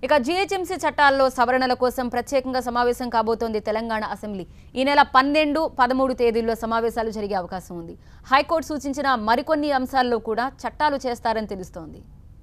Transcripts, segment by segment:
ఇక జీహెచ్ఎంసీ చట్టాల్లో సవరణల కోసం ప్రత్యేకంగా సమావేశం కాబోతోంది తెలంగాణ అసెంబ్లీ ఈ నెల పన్నెండు పదమూడు తేదీల్లో సమావేశాలు జరిగే అవకాశం ఉంది హైకోర్టు సూచించిన మరికొన్ని అంశాల్లో కూడా చట్టాలు చేస్తారని తెలుస్తోంది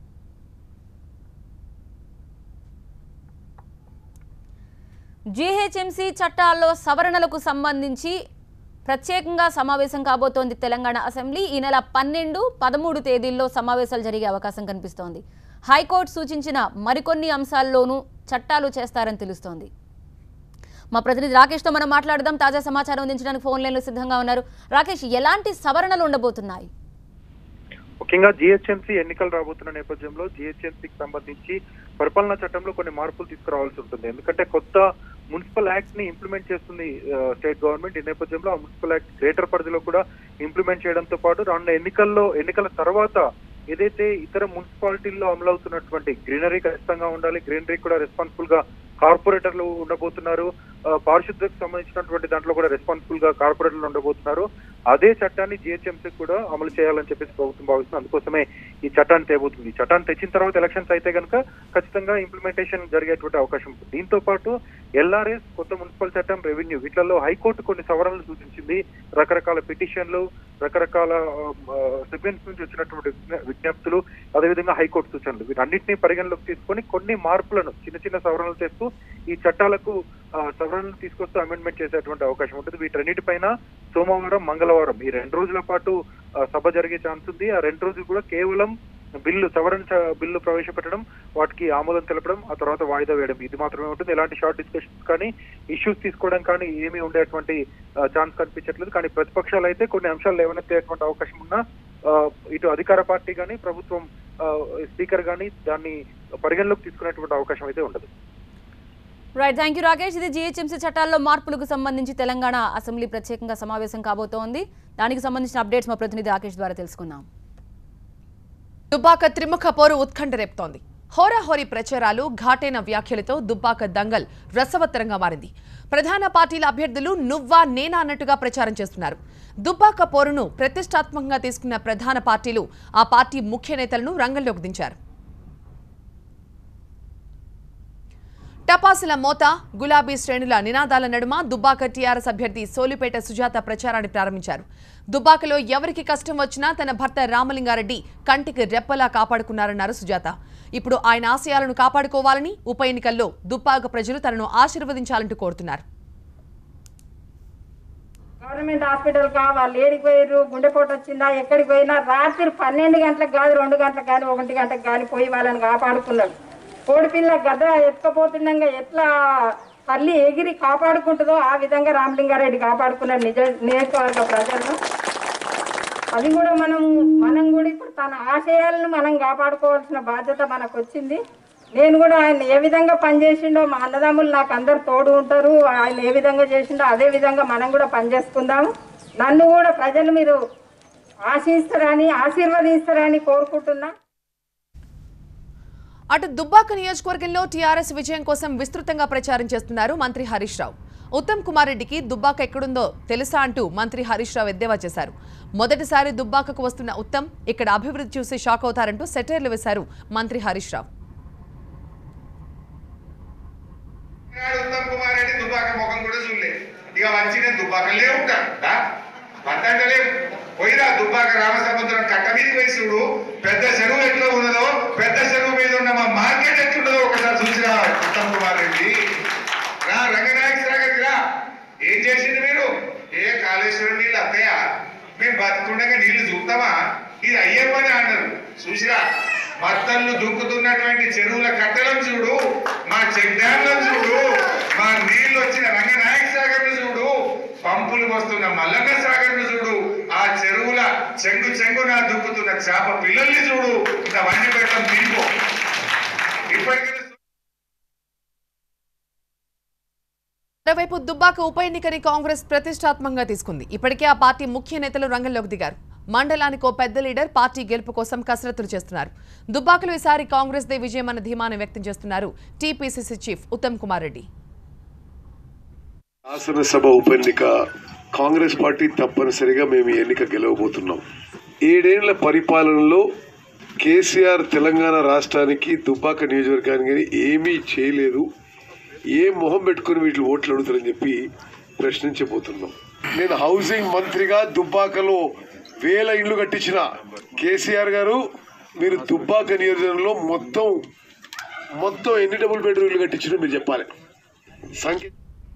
జీహెచ్ఎంసీ చట్టాల్లో సవరణలకు సంబంధించి ప్రత్యేకంగా సమావేశం కాబోతోంది తెలంగాణ అసెంబ్లీ ఈ నెల పన్నెండు పదమూడు తేదీల్లో సమావేశాలు జరిగే అవకాశం కనిపిస్తోంది హైకోర్టు సూచించిన మరికొన్ని అంశాల్లోనూ చట్టాలు చేస్తారని తెలుస్తోంది మా ప్రతినిధి రాకేష్తో మనం మాట్లాడదాం తాజా సమాచారం అందించడానికి ఫోన్ లైన్లో సిద్ధంగా ఉన్నారు రాకేష్ ఎలాంటి సవరణలు ఉండబోతున్నాయి ముఖ్యంగా జిహెచ్ఎంసీ ఎన్నికలు రాబోతున్న నేపథ్యంలో జిహెచ్ఎంసీకి సంబంధించి పరిపాలనా చట్టంలో కొన్ని మార్పులు తీసుకురావాల్సి ఉంటుంది ఎందుకంటే కొత్త మున్సిపల్ యాక్ట్ ని ఇంప్లిమెంట్ చేస్తుంది ఆ, స్టేట్ గవర్నమెంట్ ఈ నేపథ్యంలో ఆ మున్సిపల్ యాక్ట్ గ్రేటర్ పరిధిలో కూడా ఇంప్లిమెంట్ చేయడంతో పాటు రానున్న ఎన్నికల్లో ఎన్నికల తర్వాత ఏదైతే ఇతర మున్సిపాలిటీల్లో అమలవుతున్నటువంటి గ్రీనరీ ఖచ్చితంగా ఉండాలి గ్రీనరీ కూడా రెస్పాన్సిబుల్ గా కార్పొరేటర్లు ఉండబోతున్నారు ఆ, పారిశుద్ధ్యకు సంబంధించినటువంటి దాంట్లో కూడా రెస్పాన్సిబుల్ గా కార్పొరేటర్లు ఉండబోతున్నారు అదే చట్టాన్ని జిహెచ్ఎంసీ కూడా అమలు చేయాలని చెప్పేసి ప్రభుత్వం భావిస్తుంది అందుకోసమే ఈ చట్టాన్ని తేబోతుంది ఈ చట్టాన్ని తెచ్చిన తర్వాత ఎలక్షన్స్ అయితే కనుక ఖచ్చితంగా ఇంప్లిమెంటేషన్ జరిగేటువంటి అవకాశం ఉంది దీంతో పాటు ఎల్ఆర్ఎస్ కొత్త మున్సిపల్ చట్టం రెవెన్యూ వీటిలలో హైకోర్టు కొన్ని సవరణలు సూచించింది రకరకాల పిటిషన్లు రకరకాల సిబ్బంది నుంచి వచ్చినటువంటి విజ్ఞ- విజ్ఞప్తులు అదేవిధంగా హైకోర్టు సూచనలు వీటన్నిటిని పరిగణలోకి తీసుకొని కొన్ని మార్పులను చిన్న చిన్న సవరణలు చేస్తూ ఈ చట్టాలకు ఆ, సవరణలు తీసుకొస్తూ అమెండ్మెంట్ చేసేటువంటి అవకాశం ఉంటుంది వీటన్నిటిపైన సోమవారం మంగళవారం ఈ రెండు రోజుల పాటు ఆ, సభ జరిగే ఛాన్స్ ఉంది ఆ రెండు రోజులు కూడా కేవలం బిల్లు సవరణ చ- బిల్లు ప్రవేశపెట్టడం వాటికి ఆమోదం తెలపడం ఆ తర్వాత వాయిదా వేయడం ఇది మాత్రమే ఉంటుంది ఎలాంటి షార్ట్ డిస్కషన్స్ కానీ ఇష్యూస్ తీసుకోవడం కానీ ఏమీ ఉండేటువంటి ఛాన్స్ కనిపించట్లేదు కానీ ప్రతిపక్షాలు అయితే కొన్ని అంశాలు లేవనెత్తేటువంటి అవకాశం ఉన్నా ఆ, ఇటు అధికార పార్టీ కానీ ప్రభుత్వం స్పీకర్ కానీ దాన్ని పరిగణలోకి తీసుకునేటువంటి అవకాశం అయితే ఉండదు రైట్ థ్యాంక్ యూ రాకేష్ ఇది జీహెచ్ఎంసీ చట్టాల్లో మార్పులకు సంబంధించి తెలంగాణ అసెంబ్లీ ప్రత్యేకంగా సమావేశం కాబోతోంది దానికి సంబంధించిన అప్డేట్స్ మా ప్రతినిధి రాకేష్ ద్వారా తెలుసుకుందాం దుబ్బాక త్రిముఖ పోరు ఉత్కంఠ రేపుతోంది హోరాహోరీ ప్రచారాలు ఘాటైన వ్యాఖ్యలతో దుబ్బాక దంగల్ రసవత్తరంగా మారింది ప్రధాన పార్టీల అభ్యర్థులు నువ్వా నేనా అన్నట్టుగా ప్రచారం చేస్తున్నారు దుబ్బాక పోరును ప్రతిష్టాత్మకంగా తీసుకున్న ప్రధాన పార్టీలు ఆ పార్టీ ముఖ్య నేతలను రంగంలోకి దించారు టపాసుల మోత గులాబీ శ్రేణుల నినాదాల నడుమ దుబ్బాక టీఆర్ఎస్ అభ్యర్థి సోలిపేట సుజాత ప్రచారాన్ని ప్రారంభించారు దుబ్బాకలో ఎవరికి కష్టం వచ్చినా తన భర్త రామలింగారెడ్డి కంటికి రెప్పలా కాపాడుకున్నారన్నారు సుజాత ఇప్పుడు ఆయన ఆశయాలను కాపాడుకోవాలని ఉప ఎన్నికల్లో దుబ్బాక ప్రజలు తనను ఆశీర్వదించాలంటూ కోరుతున్నారు గవర్నమెంట్ హాస్పిటల్ కా వాళ్ళు ఏడికి పోయారు గుండెపోటు వచ్చిందా ఎక్కడికి పోయినా రాత్రి పన్నెండు గంటలకు కాదు రెండు గంటలకు కానీ ఒకటి గంటకు కానీ పోయి వాళ్ళని కాపాడుకున్నాడు కోడిపిల్ల గద ఎత్తుకపోతుండగా ఎట్లా తల్లి ఎగిరి కాపాడుకుంటుందో ఆ విధంగా రామలింగారెడ్డి కాపాడుకున్నాడు నిజ నియోజకవర్గ ప్రజలను అది కూడా మనం మనం కూడా ఇప్పుడు తన ఆశయాలను మనం కాపాడుకోవాల్సిన బాధ్యత మనకు వచ్చింది నేను కూడా ఆయన ఏ విధంగా పనిచేసిండో మా అన్నదమ్ములు నాకు అందరు తోడు ఉంటారు ఆయన ఏ విధంగా చేసిండో అదే విధంగా మనం కూడా పనిచేసుకుందాము నన్ను కూడా ప్రజలు మీరు ఆశిస్తారని ఆశీర్వదిస్తారని కోరుకుంటున్నా అటు దుబ్బాక నియోజకవర్గంలో టీఆర్ఎస్ విజయం కోసం విస్తృతంగా ప్రచారం చేస్తున్నారు మంత్రి హరీష్ రావు ఉత్తమ్ కుమార్ రెడ్డికి దుబ్బాక ఎక్కడుందో తెలుసా అంటూ మంత్రి హరీష్ రావు ఎద్దేవా చేశారు మొదటిసారి దుబ్బాకకు వస్తున్న ఉత్తమ్ ఇక్కడ అభివృద్ధి చూసి షాక్ అవుతారంటూ సెటైర్లు వేశారు మంత్రి హరీష్ రావు నాడు ఉత్తమ్ కుమార్ రెడ్డి దుబ్బాక ముఖం కూడా చూడలే ఇక వచ్చి నేను దుబ్బాకలే ఉంటాను పట్టంటలే పోయిరా దుబ్బాక రామసముద్రం కట్ట మీదకి పోయి చూడు పెద్ద చెరువు ఎట్లా ఉన్నదో పెద్ద చెరువు మీద ఉన్న మా మార్కెట్ ఎట్లున్నదో ఒకసారి చూసిరా ఉత్తమ్ కుమార్ రెడ్డి రా రంగనాయక సాగర్కి రా ఏం చేసింది మీరు ఏ కాళేశ్వరం నీళ్ళు అత్తయ్యా మేము బతుకుండగా నీళ్లు చూస్తామా ఇది అయ్యే పని అన్నారు చూసిరా మత్తళ్ళు దుక్కుతున్నటువంటి చెరువుల కట్టలను చూడు మా చెక్ డ్యాంలను చూడు మా నీళ్లు వచ్చిన రంగనాయక సాగర్ను చూడు పంపులు వస్తున్న మల్లన్న సాగర్ను చూడు ఆ చెరువుల చెంగు చెంగున దుక్కుతున్న చేప పిల్లల్ని చూడు ఇంతవన్నీ పెట్టడం తీసుకో ఇప్పటికైనా మరోవైపు దుబ్బాక ఉప ఎన్నికని కాంగ్రెస్ ప్రతిష్టాత్మకంగా తీసుకుంది ఇప్పటికే ఆ పార్టీ ముఖ్య నేతలు రంగంలోకి దిగారు మండలానికి ఓ పెద్ద లీడర్ పార్టీ గెలుపు కోసం కసరత్తులు చేస్తున్నారు దుబ్బాకలో ఈసారి కాంగ్రెస్ దే విజయం అన్న ధీమాను వ్యక్తం చేస్తున్నారు టీపీసీసీ చీఫ్ ఉత్తమ్ కుమార్ రెడ్డి శాసనసభ ఉప ఎన్నిక కాంగ్రెస్ పార్టీ తప్పనిసరిగా మేము ఈ ఎన్నిక గెలవబోతున్నాం ఏడేళ్ల పరిపాలనలో కేసీఆర్ తెలంగాణ రాష్ట్రానికి దుబ్బాక నియోజకవర్గానికి కానీ ఏమీ చేయలేదు ఏ మొహం పెట్టుకుని వీటిని ఓట్లు అడుగుతారని చెప్పి ప్రశ్నించబోతున్నాం నేను హౌసింగ్ మంత్రిగా దుబ్బాకలో వేల ఇండ్లు కట్టించిన కేసీఆర్ గారు మీరు దుబ్బాక నియోజకవర్గంలో మొత్తం మొత్తం ఎన్ని డబుల్ బెడ్రూమ్ ఇల్లు కట్టించారో మీరు చెప్పాలి సంఖ్య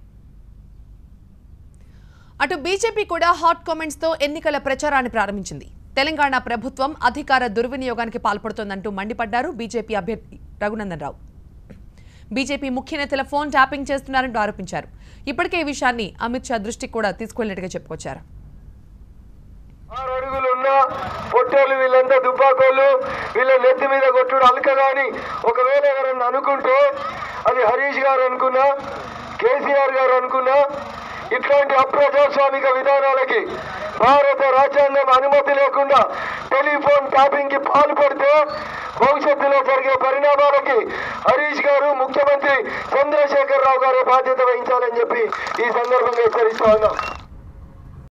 అటు బీజేపీ కూడా హాట్ కామెంట్స్ తో ఎన్నికల ప్రచారాన్ని ప్రారంభించింది తెలంగాణ ప్రభుత్వం అధికార దుర్వినియోగానికి పాల్పడుతోందంటూ మండిపడ్డారు బీజేపీ అభ్యర్థి రఘునందన్ రావు బీజేపీ ముఖ్య నేతల ఫోన్ ట్యాపింగ్ చేస్తున్నారంటూ ఆరోపించారు ఇప్పటికే ఈ విషయాన్ని అమిత్ షా దృష్టికి కూడా తీసుకెళ్లినట్టుగా చెప్పుకొచ్చారు ఆరు అడుగులు ఉన్న పొట్టోళ్ళు వీళ్ళంతా దుబ్బాకోళ్ళు వీళ్ళ నెత్తి మీద కొట్టుడు అలకగాని ఒకవేళ ఎవరన్నా అనుకుంటే అది హరీష్ గారు అనుకున్నా కేసీఆర్ గారు అనుకున్నా ఇట్లాంటి అప్రజాస్వామిక విధానాలకి భారత రాజ్యాంగం అనుమతి లేకుండా టెలిఫోన్ ట్యాపింగ్ కి పాల్పడితే భవిష్యత్తులో జరిగే పరిణామాలకి హరీష్ గారు ముఖ్యమంత్రి చంద్రశేఖర్ రావు గారు బాధ్యత వహించాలని చెప్పి ఈ సందర్భంగా హెచ్చరిస్తా ఉన్నాం